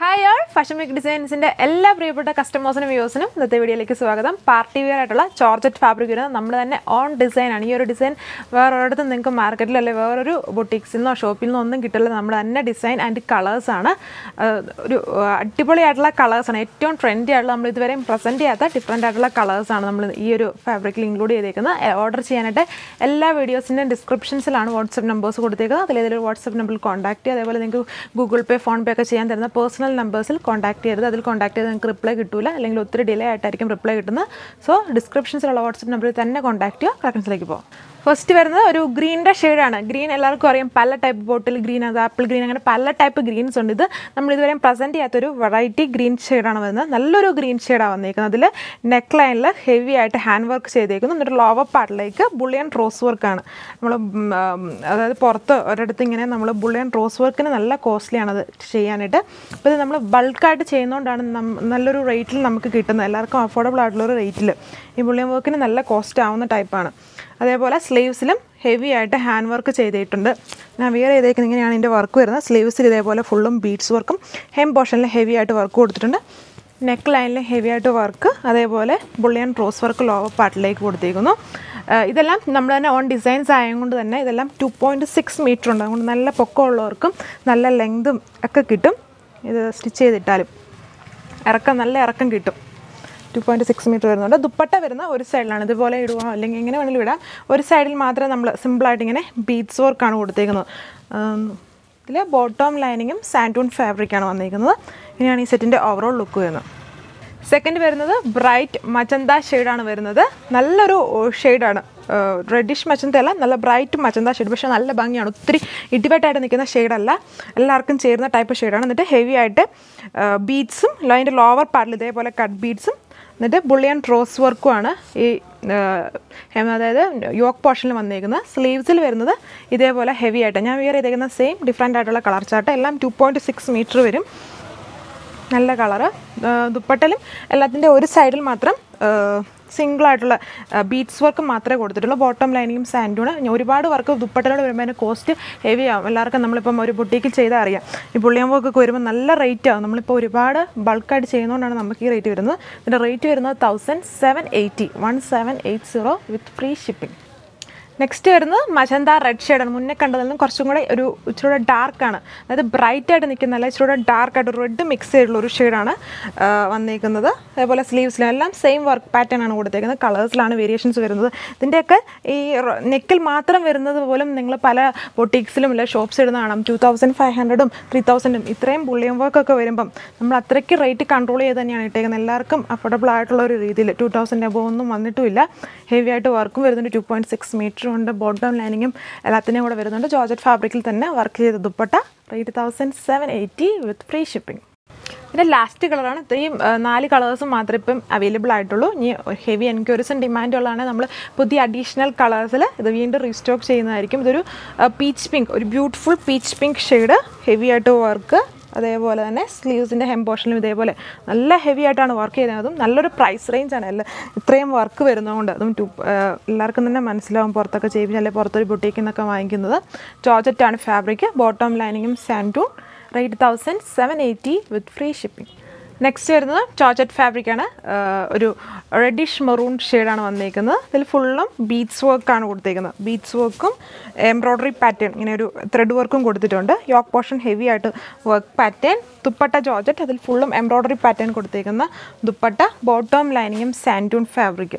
hi all fashion make ഡിസൈൻസിൻ്റെ എല്ലാ പ്രിയപ്പെട്ട കസ്റ്റമേഴ്സിനും വ്യൂസിനും ഇന്നത്തെ വീഡിയോയിലേക്ക് സ്വാഗതം പാർട്ടി വെയർ ആയിട്ടുള്ള ചോർജറ്റ് ഫാബ്രിക് വരുന്നത് നമ്മൾ തന്നെ ഓൺ ഡിസൈനാണ് ഈ ഒരു ഡിസൈൻ വേറൊരിടത്തും നിങ്ങൾക്ക് മാർക്കറ്റിൽ അല്ലെങ്കിൽ വേറൊരു ബൊട്ടിക്സിൽ നിന്നോ ഷോപ്പിൽ നിന്നോ ഒന്നും കിട്ടില്ല നമ്മൾ തന്നെ ഡിസൈൻ ആൻഡ് കളേഴ്സാണ് ഒരു ആ, അടിപൊളിയായിട്ടുള്ള കളേഴ്സാണ് ഏറ്റവും ട്രെൻഡി ആയിട്ടുള്ള നമ്മൾ ഇതുവരെയും പ്രസൻറ്റ് ചെയ്യാത്ത ഡിഫറെൻ്റ് ആയിട്ടുള്ള കളേഴ്സാണ് നമ്മൾ ഈ ഒരു ഫാബ്രിക്കിൽ ഇൻക്ലൂഡ് ചെയ്തേക്കുന്നത് ഓർഡർ ചെയ്യാനായിട്ട് എല്ലാ വീഡിയോസിൻ്റെയും ഡിസ്ക്രിപ്ഷൻസിലാണ് വാട്സപ്പ് നമ്പേഴ്സ് കൊടുത്തേക്കുന്നത് അതിലേതൊരു വാട്സപ്പ് നമ്പറിൽ കോൺടാക്ട് ചെയ്യുക അതേപോലെ നിങ്ങൾക്ക് ഗൂഗിൾ പേ ഫോൺ പേ ഒക്കെ ചെയ്യാൻ തരുന്ന പേഴ്സണൽ നമ്പേഴ്സിൽ കോൺടാക്ട് ചെയ്യരുത് അതിൽ കോൺടാക്ട് ചെയ്ത് നിങ്ങൾക്ക് റിപ്ലൈ കിട്ടില്ല അല്ലെങ്കിൽ ഒത്തിരി ഡിലേ ആയിട്ടായിരിക്കും റിപ്ലൈ കിട്ടുന്നത് സോ ഡിസ്ക്രിപ്ഷൻസിലുള്ള വാട്സപ്പ് നമ്പറിൽ തന്നെ കോൺടാക്ട് ചെയ്യുക കളക്ഷൻസിലേക്ക് പോകും ഫസ്റ്റ് വരുന്നത് ഒരു ഗ്രീനിൻ്റെ ഷെയ്ഡാണ് ഗ്രീൻ എല്ലാവർക്കും അറിയാം പല ടൈപ്പ് ബോട്ടിൽ ഗ്രീൻ അത് ആപ്പിൾ ഗ്രീൻ അങ്ങനെ പല ടൈപ്പ് ഗ്രീൻസ് ഉണ്ട് ഇത് നമ്മൾ ഇതുവരെ പ്രസൻറ്റ് ചെയ്യാത്തൊരു വെറൈറ്റി ഗ്രീൻ ഷെയ്ഡാണ് വരുന്നത് നല്ലൊരു ഗ്രീൻ ഷെയ്ഡാണ് വന്നിരിക്കുന്നത് അതിൽ നെക്ക് ലൈനിൽ ഹെവി ആയിട്ട് ഹാൻഡ് വർക്ക് ചെയ്തേക്കുന്നു എന്നിട്ട് ലോവർ പാർട്ടിലേക്ക് ബുള്ളിയൻ റോസ് വർക്കാണ് നമ്മൾ അതായത് പുറത്ത് ഒരിടത്ത് ഇങ്ങനെ നമ്മൾ ബുള്ളിയൻ റോസ് വർക്കിന് നല്ല കോസ്റ്റ്ലിയാണ് അത് ചെയ്യാനായിട്ട് അപ്പോൾ ഇത് നമ്മൾ ബൾക്കായിട്ട് ചെയ്യുന്നതുകൊണ്ടാണ് നം- നല്ലൊരു റേറ്റിൽ നമുക്ക് കിട്ടുന്നത് എല്ലാവർക്കും അഫോർഡബിൾ ആയിട്ടുള്ളൊരു റേറ്റിൽ ഈ ബുള്ളിയൻ വർക്കിന് നല്ല കോസ്റ്റ് ആവുന്ന ടൈപ്പാണ് അതേപോലെ സ്ലീവ്സിലും ഹെവി ആയിട്ട് ഹാൻഡ് വർക്ക് ചെയ്തിട്ടുണ്ട് ഞാൻ വിയർ ചെയ്തേക്കുന്നത് ഇങ്ങനെയാണ് ഇതിൻ്റെ വർക്ക് വരുന്നത് സ്ലീവ്സിൽ ഇതേപോലെ ഫുള്ളും ബീഡ്സ് വർക്കും ഹെം പോർഷനിൽ ഹെവി ആയിട്ട് വർക്ക് കൊടുത്തിട്ടുണ്ട് നെക്ക് ലൈനിൽ ഹെവി ആയിട്ട് വർക്ക് അതേപോലെ ബുള്ളിയൻ റോസ് വർക്ക് ലോവർ പാർട്ടിലേക്ക് കൊടുത്തേക്കുന്നു ആ, ഇതെല്ലാം നമ്മൾ തന്നെ ഓൺ ഡിസൈൻസ് ആയതുകൊണ്ട് തന്നെ ഇതെല്ലാം ടു പോയിൻറ്റ് സിക്സ് മീറ്റർ ഉണ്ട് അതുകൊണ്ട് നല്ല പൊക്കമുള്ളവർക്കും നല്ല ലെങ്തും ഒക്കെ കിട്ടും ഇത് സ്റ്റിച്ച് ചെയ്തിട്ടാലും ഇറക്കം നല്ല ഇറക്കം കിട്ടും ടു പോയിൻറ്റ് സിക്സ് മീറ്റർ വരുന്നുണ്ട് ദുപ്പട്ട വരുന്ന ഒരു സൈഡിലാണ് ഇതുപോലെ ഇടുക അല്ലെങ്കിൽ എങ്ങനെ വേണമെങ്കിലും ഇടാം ഒരു സൈഡിൽ മാത്രമേ നമ്മൾ സിമ്പിളായിട്ട് ഇങ്ങനെ ബീഡ്സ് വർക്കാണ് കൊടുത്തേക്കുന്നത് ഇതിൽ ബോട്ടം ലൈനിങ്ങും സാൻറ്റൂൺ ഫാബ്രിക്കാണ് വന്നിരിക്കുന്നത് ഇനിയാണ് ഈ സെറ്റിൻ്റെ ഓവറോൾ ലുക്ക് വരുന്നത് സെക്കൻഡ് വരുന്നത് ബ്രൈറ്റ് മച്ചന്ത ഷെയ്ഡാണ് വരുന്നത് നല്ലൊരു ഷെയ്ഡാണ് റെഡിഷ് മച്ചന്ത അല്ല നല്ല ബ്രൈറ്റ് മച്ചന്ത ഷെയ്ഡ് പക്ഷേ നല്ല ഭംഗിയാണ് ഒത്തിരി ഇടിവെട്ടായിട്ട് നിൽക്കുന്ന ഷെയ്ഡല്ല എല്ലാവർക്കും ചേരുന്ന ടൈപ്പ് ഷെയ്ഡാണ് എന്നിട്ട് ഹെവി ആയിട്ട് ബീഡ്സും അതിൻ്റെ ലോവർ പാർട്ടിൽ ഇതേപോലെ കട്ട് ബീഡ്സും എന്നിട്ട് ബുള്ളിയൻ റോസ് വർക്കുമാണ് ഈ ആ, ഹെം- അതായത് യോക്ക് പോർഷനിൽ വന്നേക്കുന്നത് സ്ലീവ്സിൽ വരുന്നത് ഇതേപോലെ ഹെവി ആയിട്ട് ഞാൻ വിയർ ചെയ്തേക്കുന്ന സെയിം ഡിഫറെൻ്റ് ആയിട്ടുള്ള കളർ ചാർട്ട് എല്ലാം ടു പോയിൻറ്റ് സിക്സ് മീറ്റർ വരും നല്ല കളറ് ദുപ്പട്ടലും എല്ലാത്തിൻ്റെ ഒരു സൈഡിൽ മാത്രം സിംഗിൾ ആയിട്ടുള്ള ബീറ്റ്സ് വർക്ക് മാത്രമേ കൊടുത്തിട്ടുള്ളൂ ബോട്ടം ലൈനിങ്ങും സാൻഡൂണ് ഒരുപാട് വർക്ക് ദുപ്പട്ടലോട് വരുമ്പോൾ അതിന് കോസ്റ്റ് ഹെവി ആവും എല്ലാവർക്കും നമ്മളിപ്പം ഒരു ബുട്ടീക്കിൽ ചെയ്താൽ അറിയാം ഈ പുള്ളിയം വർക്കൊക്കെ വരുമ്പോൾ നല്ല റേറ്റ് ആവും നമ്മളിപ്പോൾ ഒരുപാട് ബൾക്കായിട്ട് ചെയ്യുന്നതുകൊണ്ടാണ് നമുക്ക് ഈ റേറ്റ് വരുന്നത് ഇതിൻ്റെ റേറ്റ് വരുന്നത് thousand seven eighty one seven eight zero with free shipping next വരുന്നത് മജന്ത റെഡ് ഷെയ്ഡാണ് മുന്നേ കണ്ടതിൽ നിന്നും കുറച്ചും കൂടെ ഒരു ഇച്ചിരൂടെ ഡാർക്കാണ് അതായത് ബ്രൈറ്റ് ആയിട്ട് നിൽക്കുന്നതല്ല ഇച്ചിരൂടെ ഡാർക്ക് ആയിട്ട് റെഡ് മിക്സ് ചെയ്തിട്ടുള്ള ഒരു ഷെയ്ഡാണ് വന്നിരിക്കുന്നത് അതേപോലെ സ്ലീവ്സിലും എല്ലാം സെയിം വർക്ക് പാറ്റേൺ ആണ് കൊടുത്തേക്കുന്നത് കളേഴ്സിലാണ് വേരിയേഷൻസ് വരുന്നത് ഇതിൻ്റെയൊക്കെ ഈ നെക്കിൽ മാത്രം വരുന്നത് പോലും നിങ്ങൾ പല ബൊട്ടീക്സിലും ഇല്ല ഷോപ്സ് ഇടുന്ന കാണാം ടു തൗസൻഡ് ഫൈവ് ഹൺഡ്രഡും ത്രീ തൗസൻഡും ഇത്രയും ബുള്ളിയം വർക്കൊക്കെ വരുമ്പം നമ്മൾ അത്രയ്ക്ക് റേറ്റ് കൺട്രോൾ ചെയ്ത് തന്നെയാണ് ഇട്ടേക്കുന്നത് എല്ലാവർക്കും അഫോർഡബിൾ ആയിട്ടുള്ള ഒരു രീതിയിൽ ടു തൗസൻഡ് എബോ ഒന്നും വന്നിട്ടുമില്ല ഹെവി ആയിട്ട് വർക്കും വരുന്നുണ്ട് ടു പോയിൻറ്റ് സിക്സ് മീറ്റർ ഉണ്ട് ബോട്ടം ലൈനിങ്ങും എല്ലാത്തിനെയും കൂടെ വരുന്നുണ്ട് ജോർജറ്റ് ഫാബ്രിക്കിൽ തന്നെ വർക്ക് ചെയ്ത dupatta rate thousand seven eighty with free shipping ഇതിൻ്റെ ലാസ്റ്റ് കളറാണ് ഇത്രയും ആ, നാല് കളേഴ്സ് മാത്രമേ ഇപ്പം അവൈലബിൾ ആയിട്ടുള്ളൂ ഇനി ഹെവി എൻക്വയറീസും ഡിമാൻഡ് ഉള്ളതാണ് നമ്മൾ പുതിയ അഡീഷണൽ കളേഴ്സിൽ ഇത് വീണ്ടും റീസ്റ്റോക്ക് ചെയ്യുന്നതായിരിക്കും ഇതൊരു പീച്ച് പിങ്ക് ഒരു beautiful peach pink shade heavy ആയിട്ട് വർക്ക് അതേപോലെ തന്നെ സ്ലീവ്സിൻ്റെ ഹെം പോർഷനിലും ഇതേപോലെ നല്ല ഹെവി ആയിട്ടാണ് വർക്ക് ചെയ്യുന്നത് അതും നല്ലൊരു പ്രൈസ് റേഞ്ചാണ് എല്ലാം ഇത്രയും വർക്ക് വരുന്നതുകൊണ്ട് അതും ടു എല്ലാവർക്കും തന്നെ മനസ്സിലാവും പുറത്തൊക്കെ ചെയ്യിപ്പിച്ച് അല്ലെങ്കിൽ പുറത്തൊരു ബുട്ടീക്കിൽ നിന്നൊക്കെ വാങ്ങിക്കുന്നത് ജോർജറ്റാണ് ഫാബ്രിക് ബോട്ടം ലൈനിങ്ങും santoon rate thousand seven eighty with free shipping next വരുന്നത് ചോർജറ്റ് ഫാബ്രിക് ആണ് ആഹ് ഒരു റെഡിഷ് മെറൂൺ ഷെയ്ഡാണ് വന്നിരിക്കുന്നത് ഇതിൽ ഫുള്ളും ബീഡ്സ് വർക്കാണ് കൊടുത്തേക്കുന്നത് ബീഡ്സ് വർക്കും എംബ്രോയ്ഡറി പാറ്റേൺ ഇങ്ങനെ ഒരു ത്രെഡ് വർക്കും കൊടുത്തിട്ടുണ്ട് യോക്ക് പോർഷൻ ഹെവി ആയിട്ട് വർക്ക് പാറ്റേൺ ദുപ്പട്ട ജോർജറ്റ് അതിൽ ഫുള്ളും എംബ്രോയ്ഡറി പാറ്റേൺ കൊടുത്തേക്കുന്ന ദുപ്പട്ട ബോട്ടം ലൈനിങ്ങും സാൻറ്റൂൺ ഫാബ്രിക്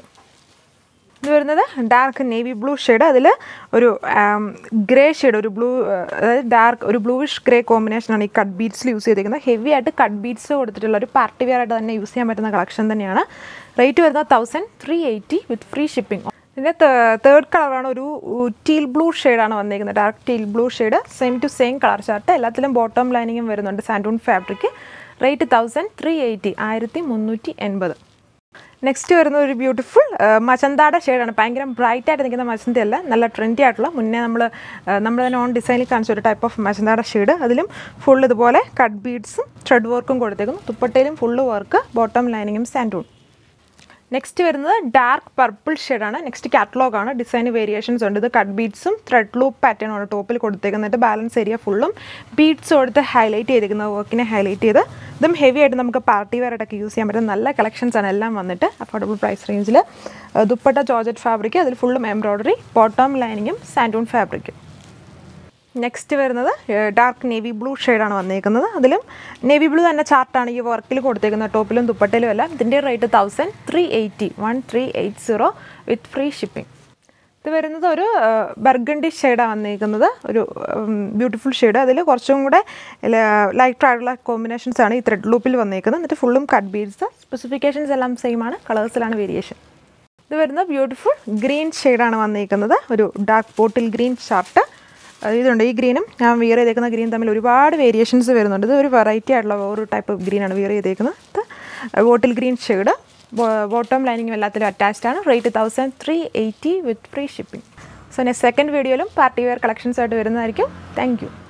ഇത് വരുന്നത് ഡാർക്ക് നേവി ബ്ലൂ ഷെയ്ഡ് അതിൽ ഒരു ഗ്രേ ഷെയ്ഡ് ഒരു ബ്ലൂ അതായത് ഡാർക്ക് ഒരു ബ്ലൂയിഷ് ഗ്രേ കോമ്പിനേഷനാണ് ഈ കട്ട് ബീഡ്സിൽ യൂസ് ചെയ്തിരിക്കുന്നത് ഹെവി ആയിട്ട് കട്ട് ബീഡ്സ് കൊടുത്തിട്ടുള്ള ഒരു പാർട്ടി വെയർ ആയിട്ട് തന്നെ യൂസ് ചെയ്യാൻ പറ്റുന്ന കളക്ഷൻ തന്നെയാണ് റേറ്റ് വരുന്നത് thousand three eighty with free shipping ഇതിൻ്റെ തേർഡ് കളറാണ് ഒരു ടീൽ ബ്ലൂ ഷെയ്ഡാണ് വന്നിരിക്കുന്നത് dark teal blue shade same to same colour chart എല്ലാത്തിലും ബോട്ടം ലൈനിങ്ങും വരുന്നുണ്ട് santoon fabric rate thousand three eighty ആയിരത്തി മുന്നൂറ്റി എൺപത് നെക്സ്റ്റ് വരുന്ന ഒരു ബ്യൂട്ടിഫുൾ മച്ചന്താടെ ഷെയ്ഡാണ് ഭയങ്കര ബ്രൈറ്റ് ആയിട്ട് നിൽക്കുന്ന മച്ചന്ത അല്ല നല്ല ട്രെൻഡി ആയിട്ടുള്ള മുന്നേ നമ്മൾ നമ്മൾ തന്നെ ഓൺ ഡിസൈനിൽ കാണിച്ച ഒരു ടൈപ്പ് ഓഫ് മച്ചന്താടെ ഷെയ്ഡ് അതിലും ഫുൾ ഇതുപോലെ കട്ട് ബീഡ്സും ത്രെഡ് വർക്കും കൊടുത്തേക്കും ദുപ്പട്ടയിലും ഫുള്ള് വർക്ക് ബോട്ടം ലൈനിങ്ങും സാൻഡൂൺ നെക്സ്റ്റ് വരുന്നത് ഡാർക്ക് പർപ്പിൾ ഷെയ്ഡാണ് നെക്സ്റ്റ് കാറ്റലോഗ് ആണ് ഡിസൈൻ വേരിയേഷൻസ് ഉണ്ട് ഇത് കട്ട് ബീഡ്സും ത്രെഡ് ലൂപ്പ് പാറ്റേൺ ആണ് ടോപ്പിൽ കൊടുത്തേക്കുന്നത് ബാലൻസ് ഏരിയ ഫുള്ളും ബീഡ്സ് കൊടുത്ത് ഹൈലൈറ്റ് ചെയ്തിരിക്കുന്ന വർക്കിനെ ഹൈലൈറ്റ് ചെയ്ത് ഇതും ഹെവി ആയിട്ട് നമുക്ക് പാർട്ടി വെയർ ആയിട്ടൊക്കെ യൂസ് ചെയ്യാൻ പറ്റുന്ന നല്ല കളക്ഷൻസ് ആണ് എല്ലാം വന്നിട്ട് അഫോർഡബിൾ പ്രൈസ് റേഞ്ചിൽ ദുപ്പട്ട ജോർജറ്റ് ഫാബ്രിക് അതിൽ ഫുള്ളും എംബ്രോയ്ഡറി ബോട്ടം ലൈനിങ്ങും സാൻഡൂൺ ഫാബ്രിക്കും നെക്സ്റ്റ് വരുന്നത് ഡാർക്ക് നേവി ബ്ലൂ ഷെയ്ഡാണ് വന്നേക്കുന്നത് അതിലും നേവി ബ്ലൂ തന്നെ ചാർട്ടാണ് ഈ വർക്കിൽ കൊടുത്തേക്കുന്നത് ടോപ്പിലും ദുപ്പട്ടയിലും എല്ലാം ഇതിൻ്റെ rate thousand three eighty one three eight zero with free shipping ഇത് വരുന്നത് ഒരു ബർഗണ്ടി ഷെയ്ഡാണ് വന്നിരിക്കുന്നത് ഒരു ബ്യൂട്ടിഫുൾ ഷെയ്ഡ് അതിൽ കുറച്ചും കൂടെ ലൈറ്റ് ആയിട്ടുള്ള കോമ്പിനേഷൻസ് ആണ് ഈ ത്രെഡ് ലൂപ്പിൽ വന്നിരിക്കുന്നത് എന്നിട്ട് ഫുള്ളും കട്ട് ബീഡ്സ് സ്പെസിഫിക്കേഷൻസ് എല്ലാം സെയിം ആണ് കളേഴ്സിലാണ് വേരിയേഷൻ ഇത് വരുന്നത് ബ്യൂട്ടിഫുൾ ഗ്രീൻ ഷെയ്ഡാണ് വന്നിരിക്കുന്നത് ഒരു ഡാർക്ക് ബോട്ടിൽ ഗ്രീൻ ഷർട്ട് ഇതുണ്ട് ഈ ഗ്രീനും ഞാൻ വിയർ ചെയ്തേക്കുന്ന ഗ്രീൻ തമ്മിൽ ഒരുപാട് വേരിയേഷൻസ് വരുന്നുണ്ട് ഇത് ഒരു വെറൈറ്റി ആയിട്ടുള്ള ഒരു ടൈപ്പ് ഗ്രീനാണ് വിയർ ചെയ്തേക്കുന്നത് ഇത് ബോട്ടിൽ ഗ്രീൻ ഷെയ്ഡ് ബോട്ടം ലൈനിങ്ങും എല്ലാത്തിലും അറ്റാച്ച്ഡ് ആണ് rate thousand three eighty with free shipping so next second വീഡിയോയിലും പാർട്ടി വെയർ കളക്ഷൻസ് ആയിട്ട് വരുന്നതായിരിക്കും താങ്ക് യു